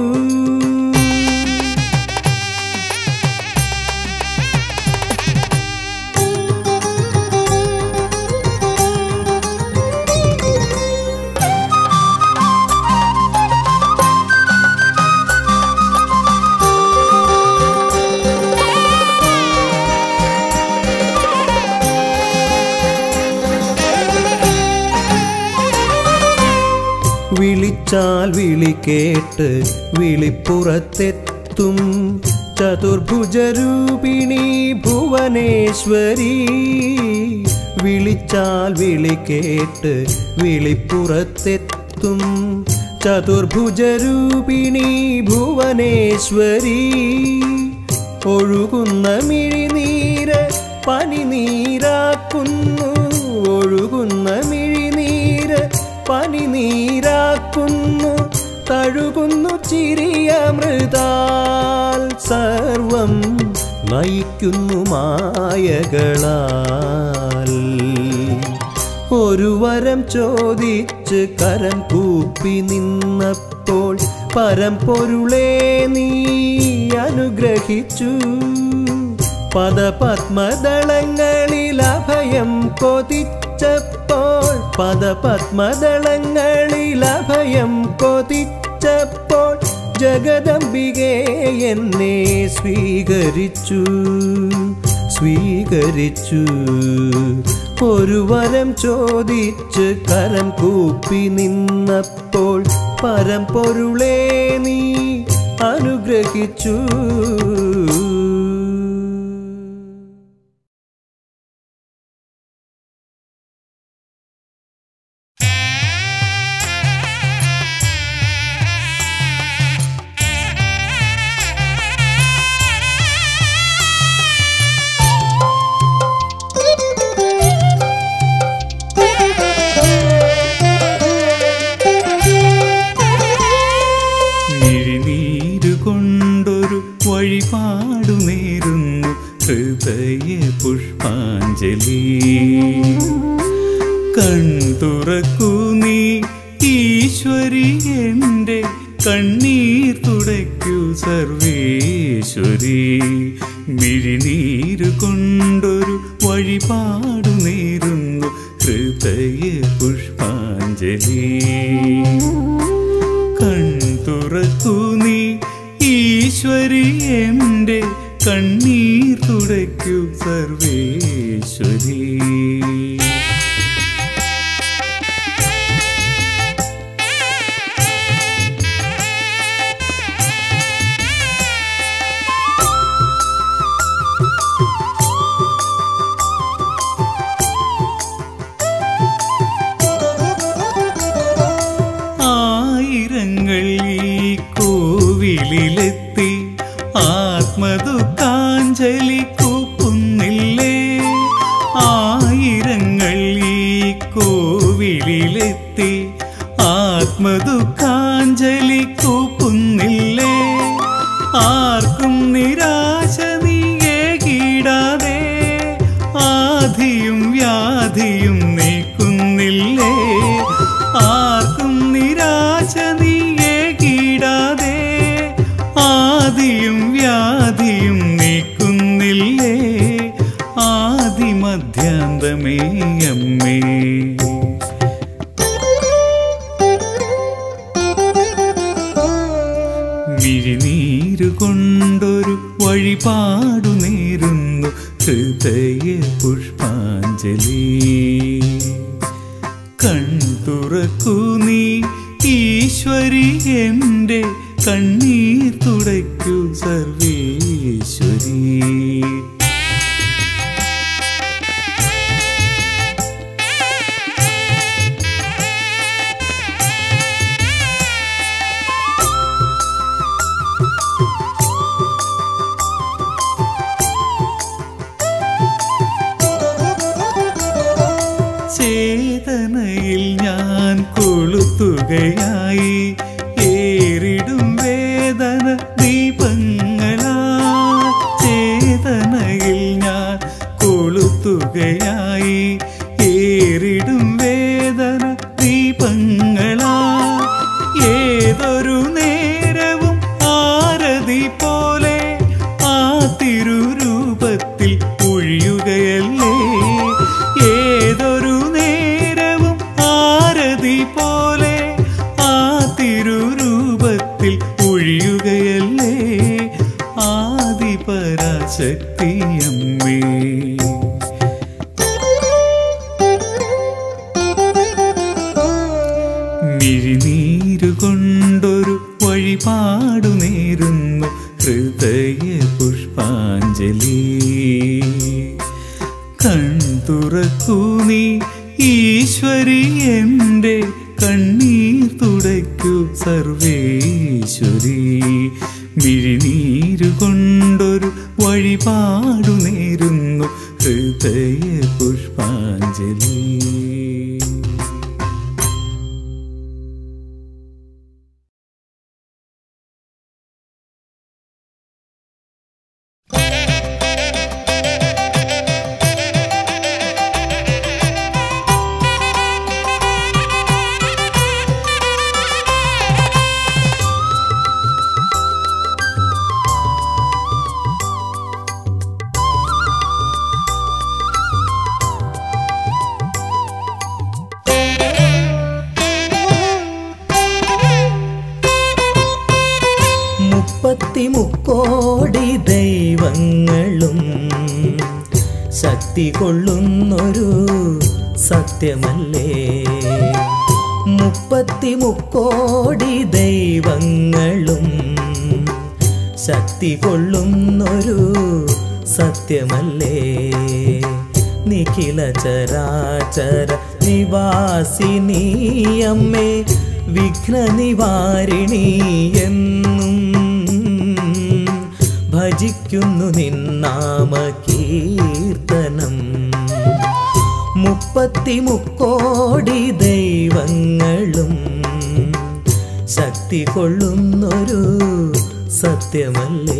വിളിച്ചാൽ വിളി കേട്ട് വിളിപ്പുറത്തെത്തും ചതുർഭുജരൂപിണി ഭുവനേശ്വരി വിളിച്ചാൽ വിളി കേട്ട് വിളിപ്പുറത്തെത്തും ചതുർഭുജരൂപിണി ഭുവനേശ്വരി ഒഴുകുന്ന മിഴിനീര് പനിനീരാക്കുന്നു ഒഴുകുന്ന മിഴിനീര് പനിനീരാക്കുന്നു തഴുകുന്നു ചിരിയമൃതാൽ സർവം നയിക്കുന്നു മായകളാൽ ഒരു വരം ചോദിച്ച് കരം കൂപ്പി നിന്നപ്പോൾ പരമ്പൊരുളെ നീ അനുഗ്രഹിച്ചു പദപത്മദളങ്ങളിൽ അഭയം കൊതിച്ചപ്പോൾ പദപത്മദളങ്ങളിൽ അഭയം കൊതിച്ചപ്പോൾ ജഗദംബികെ എന്നെ സ്വീകരിച്ചു സ്വീകരിച്ചു ഒരു വരം ചോദിച്ച് കരം കൂപ്പി നിന്നപ്പോൾ പരമ്പൊരുളെ നീ അനുഗ്രഹിച്ചു മിഴിനീരു കൊണ്ടൊരു വഴിപാടു നേരുന്നു ഹൃദയ പുഷ്പാഞ്ജലി കൺതുറക്കൂ നീ ഈശ്വരി എൻ്റെ കണ്ണീർ തുടയ്ക്കൂ സർവേശ്വരി മിഴിനീരു കൊണ്ടൊരു വഴിപാടു നേരുന്നു ഹൃദയ പുഷ്പാഞ്ജലി കൺതുറക്കൂ നീ ഈശ്വരി എൻ്റെ കണ്ണീർ തുടയ്ക്കൂ സർവേശ്വരി ആയിരങ്ങൾ ഈ കോവിലിലെത്തി ആത്മദുഃഖാഞ്ജലി കൂപ്പുന്നില്ലേ ആയിരങ്ങൾ ഈ കോവിലിലെത്തി ആത്മദുഃഖാഞ്ജലി കൂപ്പുന്നില്ലേ ആർക്കും നിരാശ നീയേകിടാതെ ആധിയും വ്യാധിയും നീക്കുന്നില്ലേ ആർക്കും നിരാശ നീയേകിടാതെ ആദിയും വ്യാധിയും നീക്കുന്നില്ലേ ആദിമധ്യാന്തമേ അമ്മേ മിഴിനീരു കൊണ്ടൊരു വഴിപാടു നേരുന്നു ഹൃദയ പുഷ്പാഞ്ജലി കൺതുറക്കൂ നീ ഈശ്വരി എൻ്റെ കണ്ണീർ തുടയ്ക്കൂ സർവേശ്വരി ചേതനയിൽ ഞാൻ കൊളുത്തുകയായി ഏറിടും വേദന ദീപങ്ങളാ ചേതനയിൽ ഞാൻ കൊളു മിഴിനീരു കൊണ്ടൊരു വഴിപാടു നേരുന്നു ഹൃദയ പുഷ്പാഞ്ജലി കൺതുറക്കൂ നീ ഈശ്വരി എൻ്റെ കണ്ണീർ തുടയ്ക്കൂ സർവേശ്വരി മിഴിനീരു കൊണ്ടൊരു വഴിപാടു നേരുന്നു ഹൃദയ പുഷ്പാഞ്ജലി മുപ്പത്തി മുക്കോടി ദൈവങ്ങളും ശക്തി കൊള്ളുന്നൊരു സത്യമല്ലേ മുപ്പത്തി മുക്കോടി ദൈവങ്ങളും ശക്തി കൊള്ളുന്നൊരു സത്യമല്ലേ നിഖില ചരാചര നിവാസിനിയമ്മേ വിഘ്ന നിവാരിണി എന്നും ഭജിക്കുന്നു നിന്നാമ കീർത്തനം മുപ്പത്തി മുക്കോടി ദൈവങ്ങളും ശക്തി കൊള്ളുന്നൊരു സത്യമല്ലേ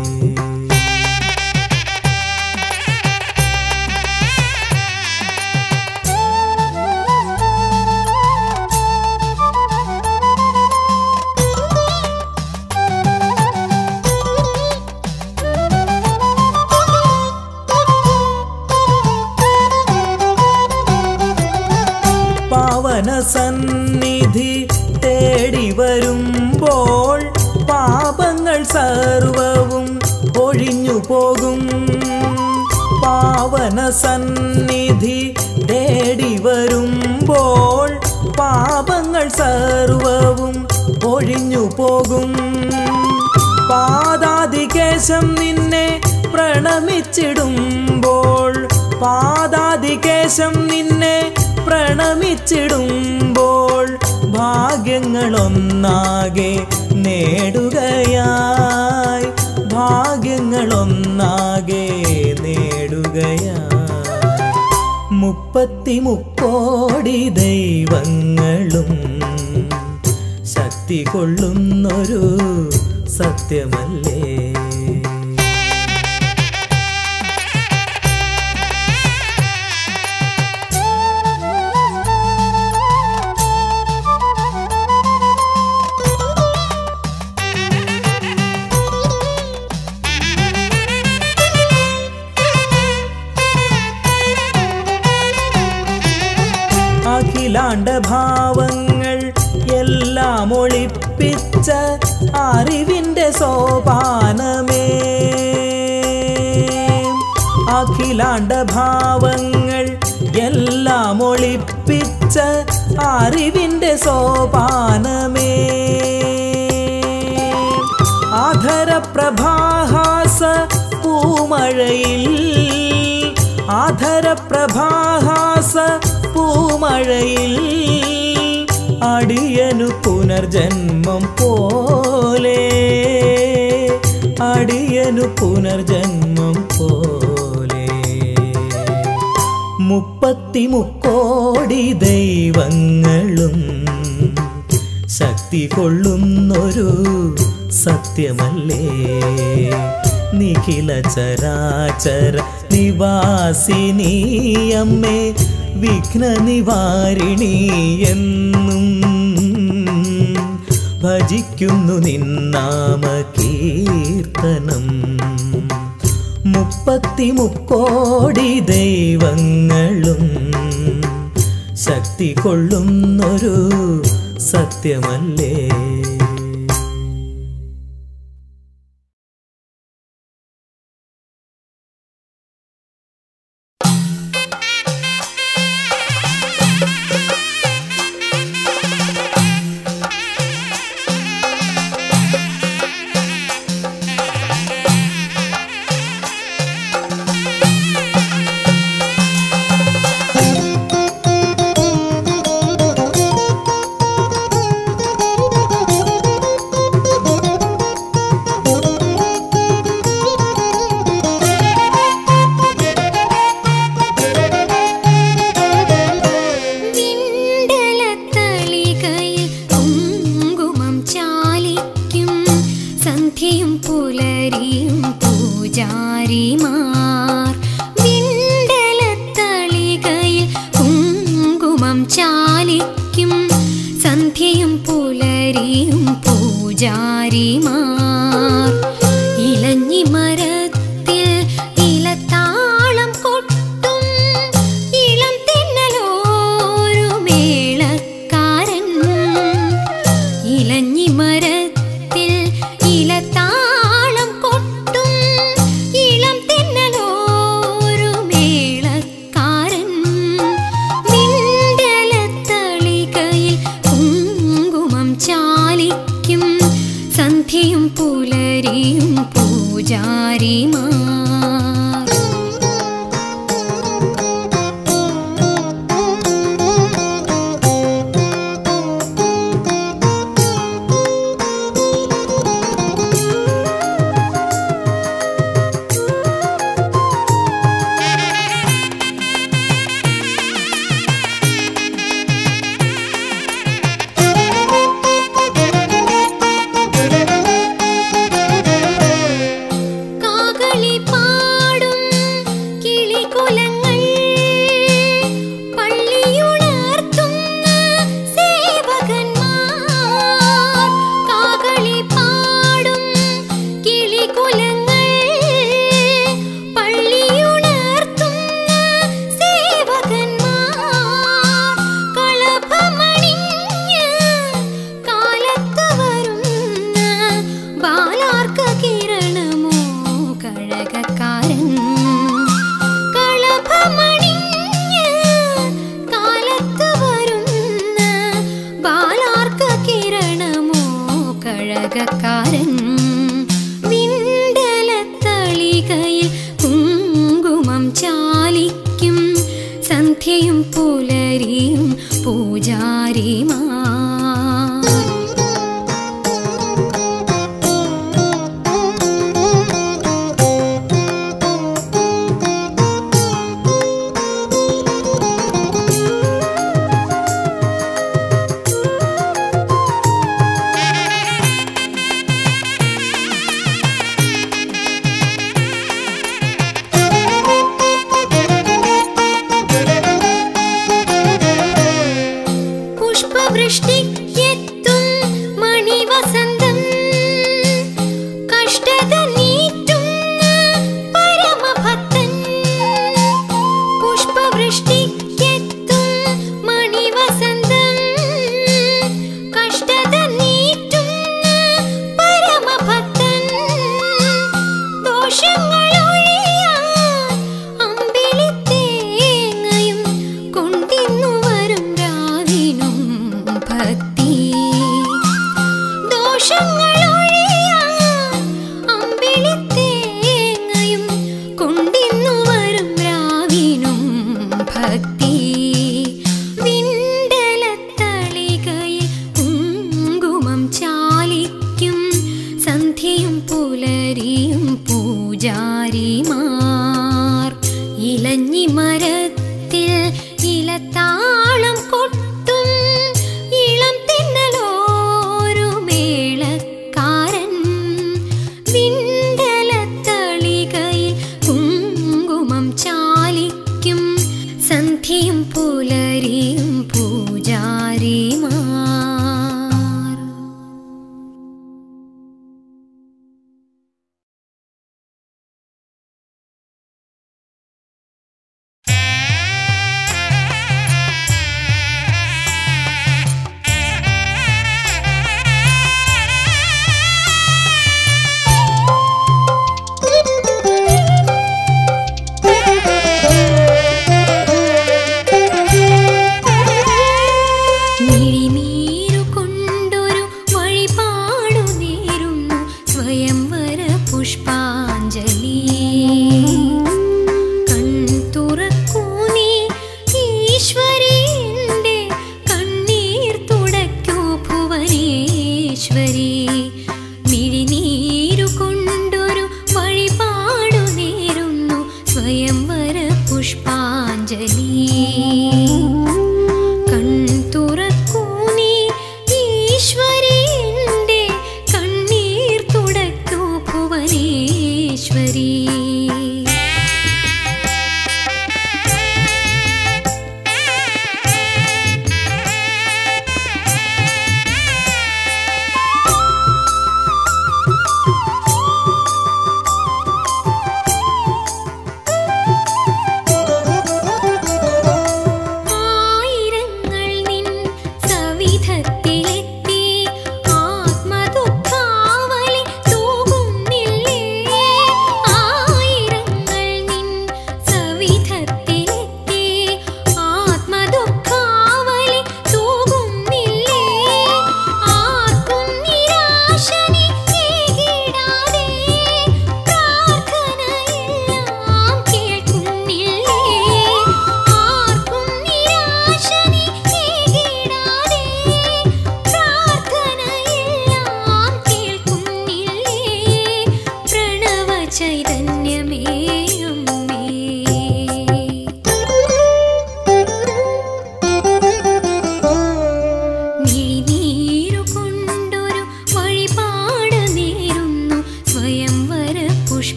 പാവന സന്നിധി തേടി വരുമ്പോൾ പാപങ്ങൾ സർവവും ഒഴിഞ്ഞു പോകും പാവന സന്നിധി തേടി വരുമ്പോൾ പാപങ്ങൾ സർവവും ഒഴിഞ്ഞു പോകും പാദാതികേശം നിന്നെ പ്രണമിച്ചിടുമ്പോൾ പാദാതികേശം നിന്നെ പ്രണമിച്ചിടുമ്പോൾ ഭാഗ്യങ്ങളൊന്നാകെ നേടുകയായി ഭാഗ്യങ്ങളൊന്നാകെ നേടുകയായി മുപ്പത്തി മുക്കോടി ദൈവങ്ങളും ശക്തി കൊള്ളുന്നൊരു സത്യമല്ലേ അഖിലാണ്ട ഭാവങ്ങൾ എല്ലാം ഒളിപ്പിച്ച അറിവിൻ്റെ സോപാനമേ അഖിലാണ്ട ഭാവങ്ങൾ എല്ലാം ഒളിപ്പിച്ച അറിവിൻ്റെ സോപാനമേ ആധര പ്രഭാഹാസ പൂമഴയിൽ ആധര പ്രഭാഹാസ പൂമഴയിൽ അടിയനു പുനർജന്മം പോലെ അടിയനു പുനർജന്മം പോലെ മുപ്പത്തി മുക്കോടി ദൈവങ്ങളും ശക്തി കൊള്ളുന്നൊരു സത്യമല്ലേ നിഖില ചരാചര നിവാസിനിയമ്മേ വിഘ്ന നിവാരിണി എന്നും ഭജിക്കുന്നു നിന്നാമ കീർത്തനം മുപ്പത്തി മുക്കോടി ദൈവങ്ങളും ശക്തി കൊള്ളുന്നൊരു സത്യമല്ലേ ും പൂജാരിമാർ ഇലഞ്ഞി മരത്തിൽ ഇലത്താളം കൊട്ടും ഇളം തിന്നലോരു മേളക്കാരൻ ഇലഞ്ഞി മരത്തിൽ ഇലത്താളം കൊട്ടും ഇളം തിന്നലോരു മേളക്കാരൻ മിണ്ടലത്തളികയിൽ കുങ്കുമം ചാലിക്കും സന്ധ്യയും പുലരിയും പൂജാരിമാർ കാകളി പാടും കിളികുലങ്ങൾ പള്ളിയുണർത്തുന്ന സേവകന്മാർ കാകളി പാടും കിളികുലങ്ങൾ പള്ളിയുണർത്തുന്ന സേവകന്മാർ കളഭമണിഞ്ഞ് കാലത്ത് വരുന്ന ബാലാർക്ക കിരണമോ കഴകക്കാരൻ കളഭമണിഞ്ഞ് കാലത്ത് വരുന്ന ബാലാർക്ക കിരണമോ കഴകക്കാരൻ